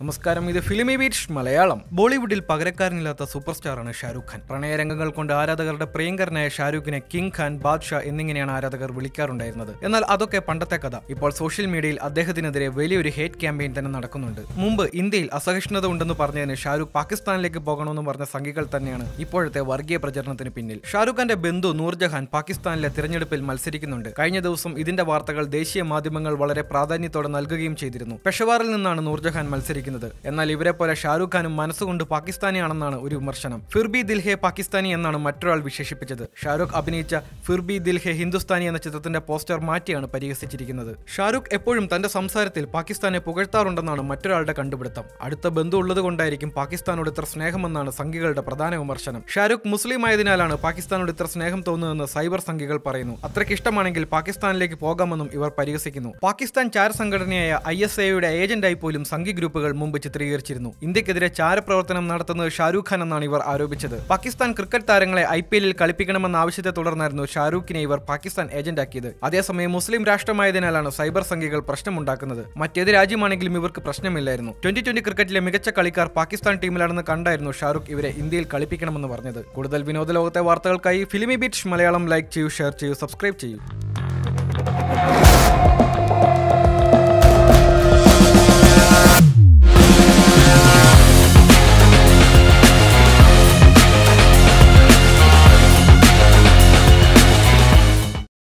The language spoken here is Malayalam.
നമസ്കാരം ഇത് ഫിലിമി ബീറ്റ് മലയാളം ബോളിവുഡിൽ പകരക്കാരനില്ലാത്ത സൂപ്പർ സ്റ്റാറാണ് ഷാരൂഖ് ഖാൻ പ്രണയരംഗങ്ങൾ കൊണ്ട് ആരാധകരുടെ പ്രിയങ്കരനായ ഷാരൂഖിനെ കിങ് ഖാൻ ബാദ്ഷാ എന്നിങ്ങനെയാണ് ആരാധകർ വിളിക്കാറുണ്ടായിരുന്നത് എന്നാൽ അതൊക്കെ പണ്ടത്തെ കഥ ഇപ്പോൾ സോഷ്യൽ മീഡിയയിൽ അദ്ദേഹത്തിനെതിരെ വലിയൊരു ഹേറ്റ് ക്യാമ്പയിൻ തന്നെ നടക്കുന്നുണ്ട് മുമ്പ് ഇന്ത്യയിൽ അസഹിഷ്ണുത ഉണ്ടെന്ന് പറഞ്ഞതിന് ഷാരൂഖ് പാകിസ്ഥാനിലേക്ക് പോകണമെന്ന് പറഞ്ഞ സംഘികൾ തന്നെയാണ് ഇപ്പോഴത്തെ വർഗീയ പ്രചരണത്തിന് പിന്നിൽ ഷാരൂഖ് ഖാന്റെ ബന്ധു നൂർജഹാൻ പാകിസ്ഥാനിലെ തിരഞ്ഞെടുപ്പിൽ മത്സരിക്കുന്നുണ്ട് കഴിഞ്ഞ ദിവസം ഇതിന്റെ വാർത്തകൾ ദേശീയ മാധ്യമങ്ങൾ വളരെ പ്രാധാന്യത്തോടെ നൽകുകയും ചെയ്തിരുന്നു പെഷവാറിൽ നിന്നാണ് നൂർജഹാൻ മത്സരിക്കുന്നത് എന്നാൽ ഇവരെ പോലെ ഷാരൂഖ് ഖാനും മനസ്സുകൊണ്ട് പാകിസ്ഥാനിയാണെന്നാണ് ഒരു വിമർശനം ഫിർബി ദിൽഹെ പാകിസ്ഥാനി എന്നാണ് മറ്റൊരാൾ വിശേഷിപ്പിച്ചത് ഷാരൂഖ് അഭിനയിച്ച ഫിർബി ദിൽഹെ ഹിന്ദുസ്ഥാനി എന്ന ചിത്രത്തിന്റെ പോസ്റ്റർ മാറ്റിയാണ് പരിഹസിച്ചിരിക്കുന്നത് ഷാരൂഖ് എപ്പോഴും തന്റെ സംസാരത്തിൽ പാകിസ്ഥാനെ പുകഴ്ത്താറുണ്ടെന്നാണ് മറ്റൊരാളുടെ കണ്ടുപിടുത്തം അടുത്ത ബന്ധു ഉള്ളത് കൊണ്ടായിരിക്കും പാകിസ്ഥാനോട് ഇത്ര സ്നേഹമെന്നാണ് സംഘികളുടെ പ്രധാന വിമർശനം ഷാരൂഖ് മുസ്ലിം ആയതിനാലാണ് പാകിസ്ഥാനോട് ഇത്ര സ്നേഹം തോന്നുന്നതെന്ന് സൈബർ സംഘികൾ പറയുന്നു അത്രയ്ക്ക് ഇഷ്ടമാണെങ്കിൽ പാകിസ്ഥാനിലേക്ക് പോകാമെന്നും ഇവർ പരിഹസിക്കുന്നു പാകിസ്ഥാൻ ചാര സംഘടനയായ ഐ എസ് എയുടെ ഏജന്റായി പോലും സംഘി ഗ്രൂപ്പുകൾ മുമ്പ് ചിത്രീകരിച്ചിരുന്നു ഇന്ത്യക്കെതിരെ ചാരപ്രവർത്തനം നടത്തുന്നത് ഷാരൂഖ് ഖാൻ എന്നാണ് ഇവർ ആരോപിച്ചത് പാകിസ്ഥാൻ ക്രിക്കറ്റ് താരങ്ങളെ ഐ പി എല്ലിൽ കളിപ്പിക്കണമെന്ന ആവശ്യത്തെ തുടർന്നായിരുന്നു ഷാരൂഖിനെ ഇവർ പാകിസ്ഥാൻ ഏജന്റാക്കിയത് അതേസമയം മുസ്ലിം രാഷ്ട്രമായതിനാലാണ് സൈബർ സംഘികൾ പ്രശ്നമുണ്ടാക്കുന്നത് മറ്റേത് രാജ്യമാണെങ്കിലും ഇവർക്ക് പ്രശ്നമില്ലായിരുന്നു ട്വന്റി ട്വന്റി ക്രിക്കറ്റിലെ മികച്ച കളിക്കാർ പാകിസ്ഥാൻ ടീമിലാണെന്ന് കണ്ടായിരുന്നു ഷാരൂഖ് ഇവരെ ഇന്ത്യയിൽ കളിപ്പിക്കണമെന്ന് പറഞ്ഞത് കൂടുതൽ വിനോദ ലോകത്തെ വാർത്തകൾക്കായി ഫിലിമി ബീറ്റ് മലയാളം ലൈക്ക് ചെയ്യൂ ഷെയർ ചെയ്യൂ സബ്സ്ക്രൈബ് ചെയ്യൂ